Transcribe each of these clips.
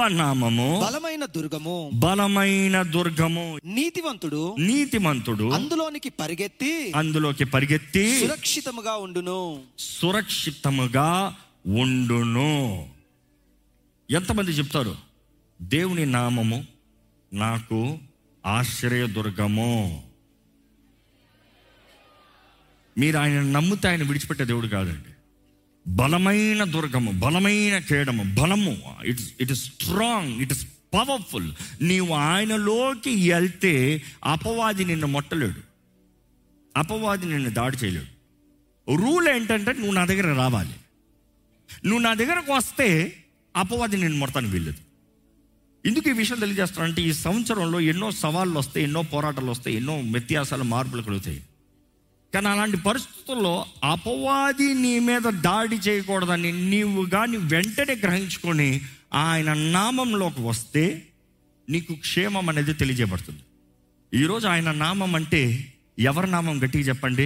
యెహోవా నామము బలమైన దుర్గము బలమైన దుర్గము నీతివంతుడు నీతిమంతుడు అందులోనికి పరిగెత్తి అందులోకి పరిగెత్తి సురక్షితముగా ఉండును సురక్షితముగా ఉండును ఎంతమంది చెప్తారు దేవుని నామము నాకు ఆశ్రయదుర్గము మీరు ఆయన నమ్మితే ఆయన విడిచిపెట్టే దేవుడు కాదండి బలమైన దుర్గము బలమైన కేడము బలము it's it is strong it is powerful నీవు ఆయనలోకి వెళ్తే అపవాది నిన్ను మొట్టలేడు అపవాది నిన్ను దాడి చేయలేడు రూల్ ఏంటంటే నువ్వు నా దగ్గర రావాలి నువ్వు నా దగ్గరకు వస్తే అపవాది నేను మొడతాను వీల్లేదు ఎందుకు ఈ విషయం తెలియజేస్తానంటే ఈ సంవత్సరంలో ఎన్నో సవాళ్ళు వస్తాయి ఎన్నో పోరాటాలు వస్తాయి ఎన్నో వ్యత్యాసాలు మార్పులు కలుగుతాయి కానీ అలాంటి పరిస్థితుల్లో అపవాది నీ మీద దాడి చేయకూడదని నీవు కానీ వెంటనే గ్రహించుకొని ఆయన నామంలోకి వస్తే నీకు క్షేమం అనేది తెలియజేయబడుతుంది ఈరోజు ఆయన నామం అంటే ఎవరి నామం గట్టిగా చెప్పండి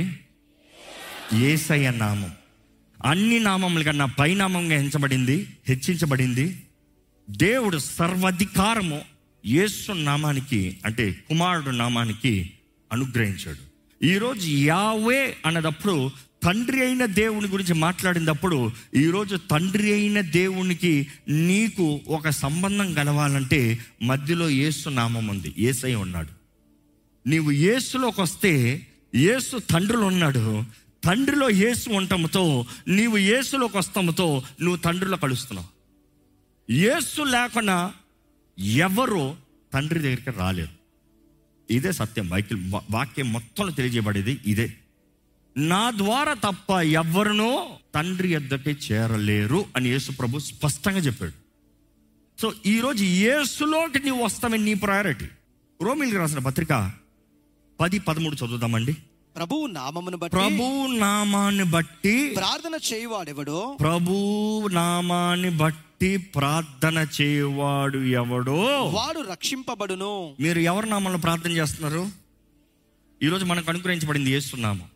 ఏసయ్య నామం అన్ని నామముల కన్నా పైనామంగా హెంచబడింది హెచ్చించబడింది దేవుడు సర్వాధికారము యేసు నామానికి అంటే కుమారుడు నామానికి అనుగ్రహించాడు ఈరోజు యావే అన్నదప్పుడు తండ్రి అయిన దేవుని గురించి మాట్లాడినప్పుడు ఈరోజు తండ్రి అయిన దేవునికి నీకు ఒక సంబంధం కలవాలంటే మధ్యలో యేసు నామం ఉంది ఏసై ఉన్నాడు నీవు యేసులోకి వస్తే యేసు తండ్రిలో ఉన్నాడు తండ్రిలో యేసు ఉండటంతో నీవు యేసులోకి వస్తాముతో నువ్వు తండ్రిలో కలుస్తున్నావు యేసు లేకుండా ఎవరు తండ్రి దగ్గరికి రాలేరు ఇదే సత్యం బైకిల్ వాక్యం మొత్తం తెలియజేయబడేది ఇదే నా ద్వారా తప్ప ఎవరినో తండ్రి యొద్దకి చేరలేరు అని యేసు ప్రభు స్పష్టంగా చెప్పాడు సో ఈరోజు యేసులోకి నీవు వస్తామని నీ ప్రయారిటీ రోమిల్కి రాసిన పత్రిక పది పదమూడు చదువుదామండి ప్రభువు నామమును బట్టి ప్రభు నామాన్ని బట్టి ప్రార్థన చేయువాడెవడో ప్రభు నామాన్ని బట్టి ప్రార్థన చేయవాడు ఎవడో వాడు రక్షింపబడును మీరు ఎవరి నామంలో ప్రార్థన చేస్తున్నారు ఈరోజు మనకు అనుగ్రహించబడింది ఏసునామం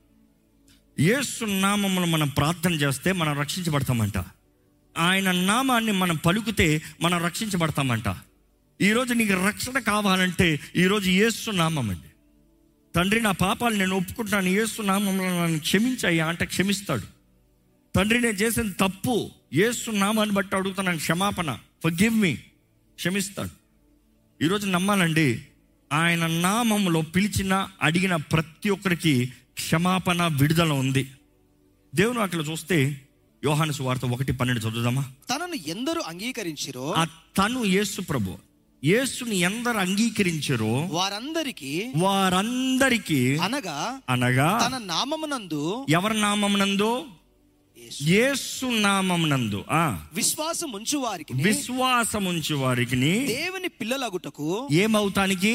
ఏసునామంలో మనం ప్రార్థన చేస్తే మనం రక్షించబడతామంట ఆయన నామాన్ని మనం పలుకుతే మనం రక్షించబడతామంట ఈరోజు నీకు రక్షణ కావాలంటే ఈరోజు ఏసు నామం అండి తండ్రి నా పాపాలు నేను ఒప్పుకుంటున్నాను ఏసు నామంలో నన్ను క్షమించాయా అంటే క్షమిస్తాడు తండ్రి నేను చేసిన తప్పు ఏసు నామాన్ని బట్టి అడుగుతున్నాను క్షమాపణ ఫర్ గివ్ మీ క్షమిస్తాడు ఈరోజు నమ్మాలండి ఆయన నామంలో పిలిచిన అడిగిన ప్రతి ఒక్కరికి క్షమాపణ విడుదల ఉంది దేవుని అట్లా చూస్తే యోహాను సువార్త ఒకటి పన్నెండు చదువుదామా తనను ఎందరు అంగీకరించిరో ఆ తను యేసు ప్రభు యేసుని ఎందరు అంగీకరించారో వారందరికీ వారందరికీ అనగా అనగా తన నామమునందు ఎవరి నామమునందు యేసు యేసు నామమునందు ఆ విశ్వాసం ఉంచు వారికి విశ్వాసముంచు వారికి దేవుని పిల్లలగుటకు ఏమవుతానికి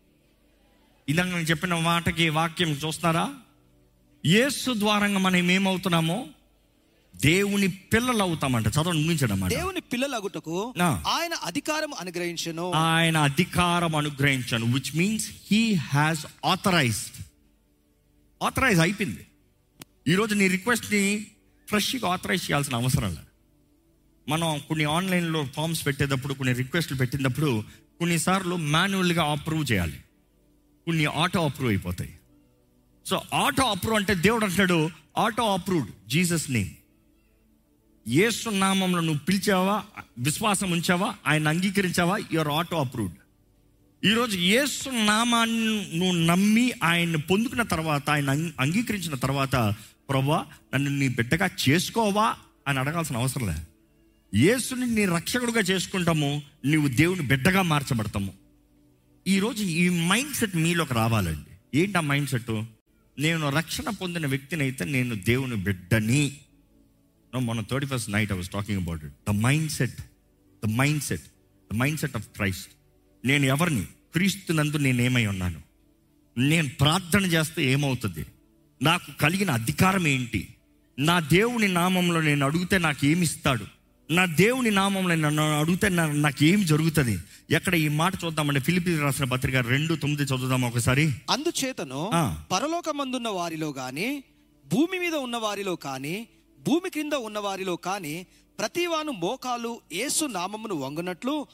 ఇందాక నేను చెప్పిన మాటకి వాక్యం చూస్తున్నారా యేసు ద్వారంగా మనం ఏమవుతున్నామో దేవుని పిల్లలు అవుతామంట చదవండి ముగించడం అన్నమాట. దేవుని పిల్లలగుటకు ఆ. ఆయన అధికారం అనుగ్రహించను ఆయన అధికారం అనుగ్రహించాను which means he has authorized authorize అయిపోయింది ఈరోజు నీ రిక్వెస్ట్ని ఫ్రెష్గా ఆథరైజ్ చేయాల్సిన అవసరం లేదు మనం కొన్ని ఆన్లైన్లో ఫామ్స్ పెట్టేటప్పుడు కొన్ని రిక్వెస్ట్లు పెట్టినప్పుడు కొన్నిసార్లు మాన్యువల్గా అప్రూవ్ చేయాలి కొన్ని ఆటో అప్రూవ్ అయిపోతాయి సో ఆటో అప్రూవ్ అంటే దేవుడు అంటాడు ఆటో అప్రూవ్డ్ జీసస్ నేమ్ యేసు నామంలో నువ్వు పిలిచావా విశ్వాసం ఉంచావా ఆయన అంగీకరించావా యువర్ ఆటో అప్రూవ్డ్ ఈరోజు యేసు నామాన్ని నువ్వు నమ్మి ఆయన్ని పొందుకున్న తర్వాత ఆయన అంగీ- అంగీకరించిన తర్వాత ప్రభా నన్ను నీ బిడ్డగా చేసుకోవా అని అడగాల్సిన అవసరం లేదు యేసుని నీ రక్షకుడుగా చేసుకుంటాము నీవు దేవుని బిడ్డగా మార్చబడతాము ఈరోజు ఈ మైండ్ సెట్ మీలోకి రావాలండి ఏంటి ఆ మైండ్ సెట్ నేను రక్షణ పొందిన వ్యక్తిని అయితే నేను దేవుని బిడ్డని No, మొన్న thirty first night I was talking about it the mind set the mind set the mind set of Christ నేను ఎవరిని క్రీస్తునందు నేను ఏమై ఉన్నాను నేను ప్రార్థన చేస్తే ఏమవుతుంది నాకు కలిగిన అధికారం ఏంటి నా దేవుని నామంలో నేను అడిగితే నాకు ఏమి ఇస్తాడు నా దేవుని నామంలో నన్ను అడిగితే నా- నాకు ఏమి జరుగుతుంది ఎక్కడ ఈ మాట చూద్దామంటే ఫిలిపి రాసిన పత్రిక రెండు తొమ్మిది చదువుదాం ఒకసారి అందుచేతను ఆ. పరలోకమందున్న వారిలో గాని భూమి మీద ఉన్న వారిలో కాని భూమి క్రింద ఉన్న వారిలో కాని ప్రతివాను మోకాలు యేసు నామమును వంగునట్లు